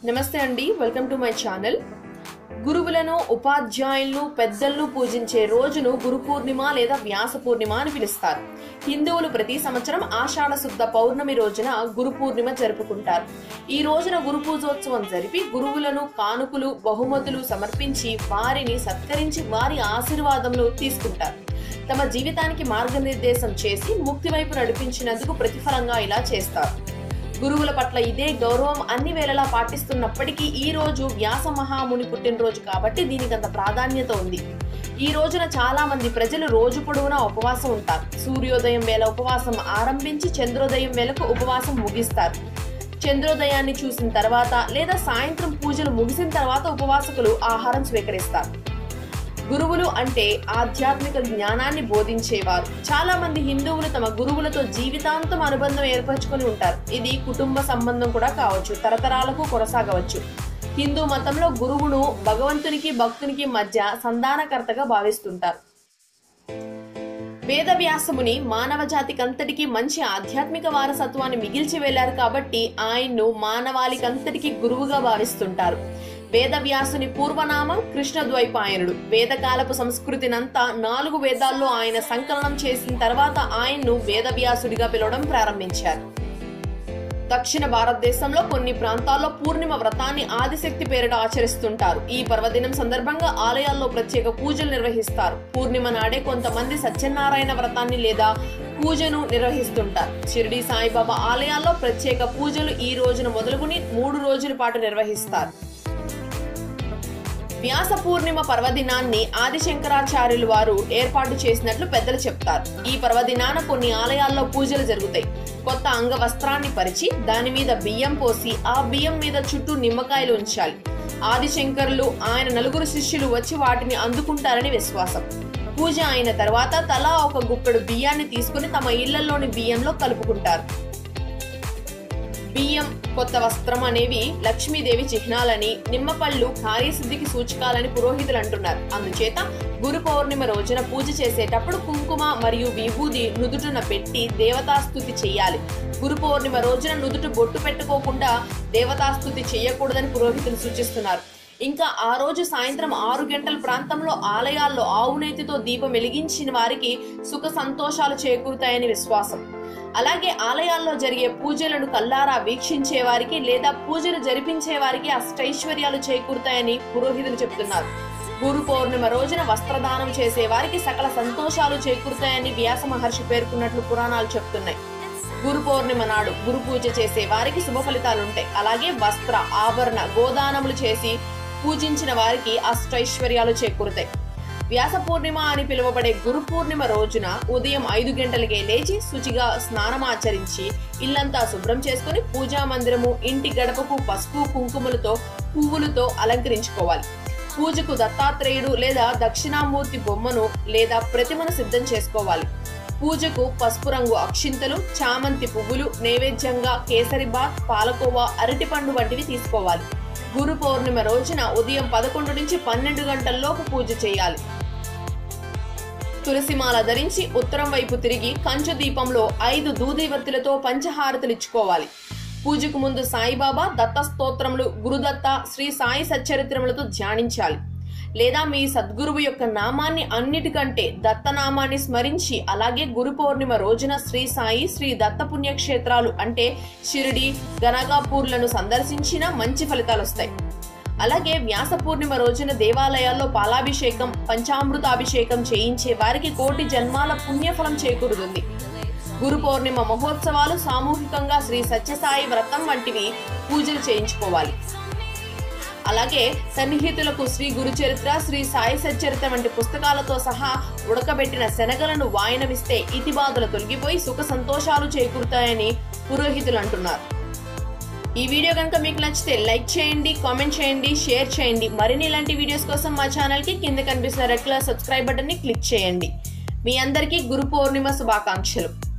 నమస్తే అండి welcome to my channel గురువులను ఉపాధ్యాయులను పెద్దలను పూజించే రోజును గురు పూర్ణిమ లేదా వ్యాస పూర్ణిమ అని పిలుస్తారు హిందువులు ప్రతి సంవత్సరం ఆషాఢ శుద్ధ పౌర్ణమి రోజున గురు పూర్ణిమ జరుపుకుంటారు ఈ రోజున గురు పూజోత్సవం జరిపి గురువులను కానుకలు బహుమతులు సమర్పించి వారిని సత్కరించి వారి ఆశీర్వాదములు తీసుకుంటారు తమ జీవితానికి మార్గనిర్దేశం చేసి ముక్తి వైపు నడిపించినందుకు ప్రతిఫలంగా ఇలా చేస్తారు గురువుల పట్ల ఇదే గౌరవం అన్ని వేళలా పాటిస్తున్నప్పటికీ ఈ రోజు వ్యాస మహాముని పుట్టినరోజు కాబట్టి దీనికి అంత ప్రాధాన్యత ఉంది ఈ రోజున చాలా మంది ప్రజలు రోజు పొడవునా ఉపవాసం ఉంటారు సూర్యోదయం వేళ ఉపవాసం ఆరంభించి చంద్రోదయం వేళకు ఉపవాసం ముగిస్తారు చంద్రోదయాన్ని చూసిన తర్వాత లేదా సాయంత్రం పూజలు ముగిసిన తర్వాత ఉపవాసకులు ఆహారం స్వీకరిస్తారు గురువులు అంటే ఆధ్యాత్మిక జ్ఞానాన్ని బోధించేవారు చాలా మంది హిందువులు తమ గురువులతో జీవితాంతం అనుబంధం ఏర్పరచుకొని ఉంటారు ఇది కుటుంబ సంబంధం కూడా కావచ్చు తరతరాలకు కొనసాగవచ్చు హిందూ మతంలో గురువును భగవంతునికి భక్తునికి మధ్య సంధానకర్తగా భావిస్తుంటారు వేదవ్యాసముని మానవ జాతికంతటికి మంచి ఆధ్యాత్మిక వారసత్వాన్ని మిగిల్చి వెళ్లారు కాబట్టి ఆయన్ను మానవాళికంతటికి గురువుగా భావిస్తుంటారు వేదవ్యాసుని పూర్వనామం కృష్ణద్వైపాయనుడు వేదకాలపు సంస్కృతినంతా నాలుగు వేదాల్లో ఆయన సంకలనం చేసిన తర్వాత ఆయన్ను వేదవ్యాసుడిగా పిలవడం ప్రారంభించారు దక్షిణ భారతదేశంలో కొన్ని ప్రాంతాల్లో పూర్ణిమ వ్రతాన్ని ఆదిశక్తి పేరిట ఆచరిస్తుంటారు ఈ పర్వదినం సందర్భంగా ఆలయాల్లో ప్రత్యేక పూజలు నిర్వహిస్తారు పూర్ణిమ నాడే కొంతమంది సత్యనారాయణ వ్రతాన్ని లేదా పూజను నిర్వహిస్తుంటారు షిరిడి సాయిబాబా ఆలయాల్లో ప్రత్యేక పూజలు ఈ రోజున మొదలుకుని మూడు రోజుల పాటు నిర్వహిస్తారు వ్యాస పూర్ణిమ పర్వదినాన్ని ఆదిశంకరాచార్యులు వారు ఏర్పాటు చేసినట్లు పెద్దలు చెప్తారు ఈ పర్వదినాన కొన్ని ఆలయాల్లో పూజలు జరుగుతాయి కొత్త అంగ వస్త్రాన్ని పరిచి దాని మీద బియ్యం పోసి ఆ బియ్యం మీద చుట్టూ నిమ్మకాయలు ఉంచాలి ఆదిశంకరులు ఆయన నలుగురు శిష్యులు వచ్చి వాటిని అందుకుంటారని విశ్వాసం పూజ అయిన తర్వాత తలా ఒక గుప్పెడు బియ్యాన్ని తీసుకుని తమ ఇళ్లలోని బియ్యంలో కలుపుకుంటారు బియ్యం కొత్త వస్త్రం అనేవి లక్ష్మీదేవి చిహ్నాలని నిమ్మపళ్ళు కార్యసిద్ధికి సూచకాలని పురోహితులు అంటున్నారు అందుచేత గురు పౌర్ణిమ రోజున పూజ చేసేటప్పుడు కుంకుమ మరియు విభూది నుదుటున పెట్టి దేవతాస్తుతి చెయ్యాలి గురు పౌర్ణిమ రోజున నుదుటు బొట్టు పెట్టుకోకుండా దేవతాస్తుతి చేయకూడదని పురోహితులు సూచిస్తున్నారు ఇంకా ఆ రోజు సాయంత్రం ఆరు గంటల ప్రాంతంలో ఆలయాల్లో ఆవునేతితో దీపం వెలిగించిన వారికి సుఖ సంతోషాలు చేకూరుతాయని విశ్వాసం అలాగే ఆలయాల్లో జరిగే పూజలను కల్లారా వీక్షించే వారికి లేదా పూజలు జరిపించే వారికి అష్టైశ్వర్యాలు చేకూరుతాయని పురోహితులు చెప్తున్నారు గురు పౌర్ణిమ రోజున వస్త్రదానం చేసే వారికి సకల సంతోషాలు చేకూరుతాయని వ్యాస మహర్షి పేర్కొన్నట్లు పురాణాలు చెప్తున్నాయి గురు పౌర్ణిమ నాడు గురు పూజ చేసే వారికి శుభ ఫలితాలుంటాయి అలాగే వస్త్ర ఆభరణ గోదానములు చేసి పూజించిన వారికి అష్టైశ్వర్యాలు చేకూరుతాయి వ్యాస పూర్ణిమ అని పిలువబడే గురు పూర్ణిమ రోజున ఉదయం ఐదు గంటలకే లేచి శుచిగా స్నానమాచరించి ఇల్లంతా శుభ్రం చేసుకుని పూజా మందిరము ఇంటి గడపకు పసుపు కుంకుమలతో పువ్వులతో అలంకరించుకోవాలి పూజకు దత్తాత్రేయుడు లేదా దక్షిణామూర్తి బొమ్మను లేదా ప్రతిమను సిద్ధం చేసుకోవాలి పూజకు పసుపు రంగు అక్షింతలు చామంతి పువ్వులు నైవేద్యంగా కేసరిబాత్ పాలకోవా అరటిపండు వంటివి తీసుకోవాలి గురు పౌర్ణిమ రోజున ఉదయం పదకొండు నుంచి పన్నెండు గంటల్లోపు పూజ చేయాలి తులసిమాల ధరించి ఉత్తరం వైపు తిరిగి కంచు దీపంలో ఐదు దూదీవర్తులతో పంచహారతులు ఇచ్చుకోవాలి పూజకు ముందు సాయిబాబా దత్త స్తోత్రములు గురుదత్త శ్రీ సాయి సచ్చరిత్రములతో ధ్యానించాలి లేదా మీ సద్గురువు యొక్క నామాన్ని అన్నిటికంటే దత్తనామాన్ని స్మరించి అలాగే గురు పౌర్ణిమ రోజున శ్రీ సాయి శ్రీ దత్త పుణ్యక్షేత్రాలు అంటే షిరిడి గనగాపూర్లను సందర్శించిన మంచి ఫలితాలు వస్తాయి అలాగే వ్యాస పూర్ణిమ రోజున దేవాలయాల్లో పాలాభిషేకం పంచామృతాభిషేకం చేయించే వారికి కోటి జన్మాల పుణ్యఫలం చేకూరుతుంది గురు పౌర్ణిమ మహోత్సవాలు సామూహికంగా శ్రీ సత్యసాయి వ్రతం వంటివి పూజలు చేయించుకోవాలి అలాగే సన్నిహితులకు శ్రీ గురు చరిత్ర శ్రీ సాయి సచ్చరిత్ర వంటి పుస్తకాలతో సహా ఉడకబెట్టిన శనగలను వాయనమిస్తే ఇతి బాధలు తొలగిపోయి సుఖ సంతోషాలు చేకూరుతాయని పురోహితులు అంటున్నారు ఈ వీడియో కనుక మీకు నచ్చితే లైక్ చేయండి కామెంట్ చేయండి షేర్ చేయండి మరిన్ని ఇలాంటి వీడియోస్ కోసం మా ఛానల్కి కింద కనిపిస్తున్న రెడ్ కలర్ సబ్స్క్రైబ్ బటన్ని క్లిక్ చేయండి మీ అందరికీ గురు పౌర్ణిమ శుభాకాంక్షలు